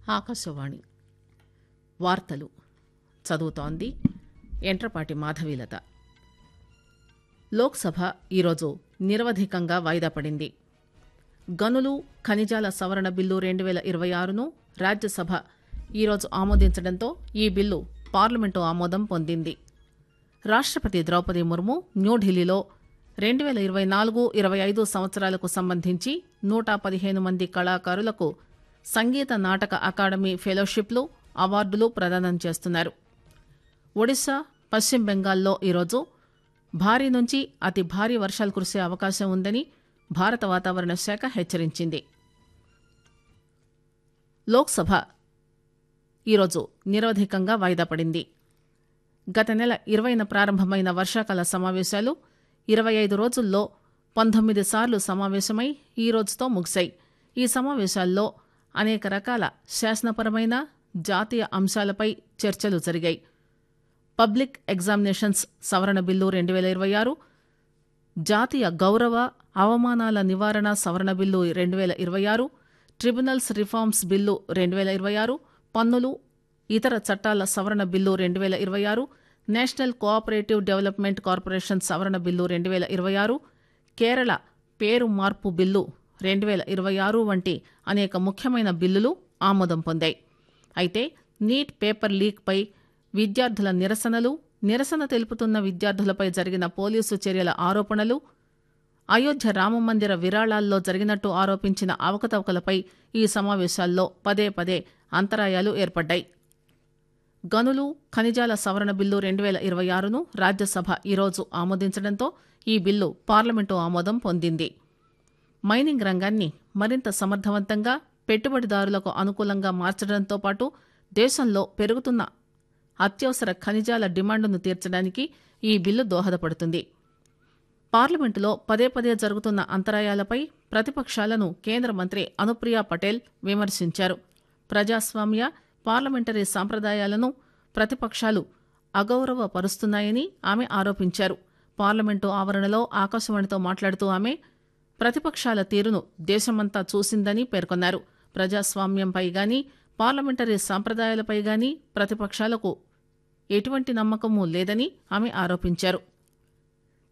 ఆకాశవాణి వార్తలు చదువుతోంది ఎంట్రపాటి మాధవీలత లోక్సభ ఈరోజు నిరవధికంగా వాయిదా పడింది గనులు ఖనిజాల సవరణ బిల్లు రెండు వేల ఇరవై ఆరును రాజ్యసభ ఈరోజు ఆమోదించడంతో ఈ బిల్లు పార్లమెంటు ఆమోదం పొందింది రాష్టపతి ద్రౌపది ముర్ము న్యూఢిల్లీలో రెండు వేల ఇరవై నాలుగు ఇరవై ఐదు సంవత్సరాలకు సంబంధించి నూట పదిహేను మంది కళాకారులకు సంగీత నాటక అకాడమీ ఫెలోషిప్లు అవార్డులు ప్రదానం చేస్తున్నారు ఒడిశా పశ్చిమ బెంగాల్లో ఈరోజు భారీ నుంచి అతి భారీ వర్షాలు కురిసే అవకాశం ఉందని భారత వాతావరణ శాఖ హెచ్చరించింది లోక్సభ ఈరోజు నిరవధికంగా వాయిదా పడింది గత నెల ఇరవైన ప్రారంభమైన వర్షాకాల సమావేశాలు ఇరవై ఐదు రోజుల్లో పంతొమ్మిది సార్లు సమావేశమై ఈ రోజుతో ముగిశాయి ఈ సమావేశాల్లో అనేక రకాల శాసనపరమైన జాతీయ అంశాలపై చర్చలు జరిగాయి పబ్లిక్ ఎగ్జామినేషన్స్ సవరణ బిల్లు రెండు వేల ఇరవై ఆరు జాతీయ గౌరవ అవమానాల నివారణ సవరణ బిల్లు రెండు వేల ఇరవై ఆరు ట్రిబ్యునల్స్ రిఫార్మ్స్ బిల్లు రెండు వేల ఇరవై ఆరు పన్నులు ఇతర చట్టాల సవరణ బిల్లు రెండు వేల ఇరవై ఆరు నేషనల్ కోఆపరేటివ్ డెవలప్మెంట్ కార్పొరేషన్ సవరణ బిల్లు రెండు వేల ఇరవై ఆరు కేరళ పేరు మార్పు బిల్లు రెండు వేల ఇరవై ఆరు వంటి అనేక ముఖ్యమైన బిల్లులు ఆమోదం పొందాయి అయితే నీట్ పేపర్ లీక్పై విద్యార్థుల నిరసనలు నిరసన తెలుపుతున్న విద్యార్థులపై జరిగిన పోలీసు చర్యల ఆరోపణలు అయోధ్య రామమందిర విరాళాల్లో జరిగినట్టు ఆరోపించిన అవకతవకలపై ఈ సమావేశాల్లో పదే పదే అంతరాయాలు ఏర్పడ్డాయి గనులు ఖనిజాల సవరణ బిల్లు రెండు వేల ఇరవై ఆరును రాజ్యసభ ఈరోజు ఆమోదించడంతో ఈ బిల్లు పార్లమెంటు ఆమోదం పొందింది మైనింగ్ రంగాన్ని మరింత సమర్థవంతంగా పెట్టుబడిదారులకు అనుకూలంగా మార్చడంతో పాటు దేశంలో పెరుగుతున్న అత్యవసర ఖనిజాల డిమాండ్ను తీర్చడానికి ఈ బిల్లు దోహదపడుతుంది పార్లమెంటులో పదే పదే జరుగుతున్న అంతరాయాలపై ప్రతిపక్షాలను కేంద్ర మంత్రి అనుప్రియ పటేల్ విమర్శించారు ప్రజాస్వామ్య పార్లమెంటరీ సాంప్రదాయాలను ప్రతిపక్షాలు అగౌరవపరుస్తున్నాయని ఆమె ఆరోపించారు పార్లమెంటు ఆవరణలో ఆకాశవాణితో మాట్లాడుతూ ఆమె ప్రతిపక్షాల తీరును దేశమంతా చూసిందని పేర్కొన్నారు ప్రజాస్వామ్యంపై గాని పార్లమెంటరీ సాంప్రదాయాలపై గాని ప్రతిపక్షాలకు ఎటువంటి నమ్మకమూ లేదని ఆమె ఆరోపించారు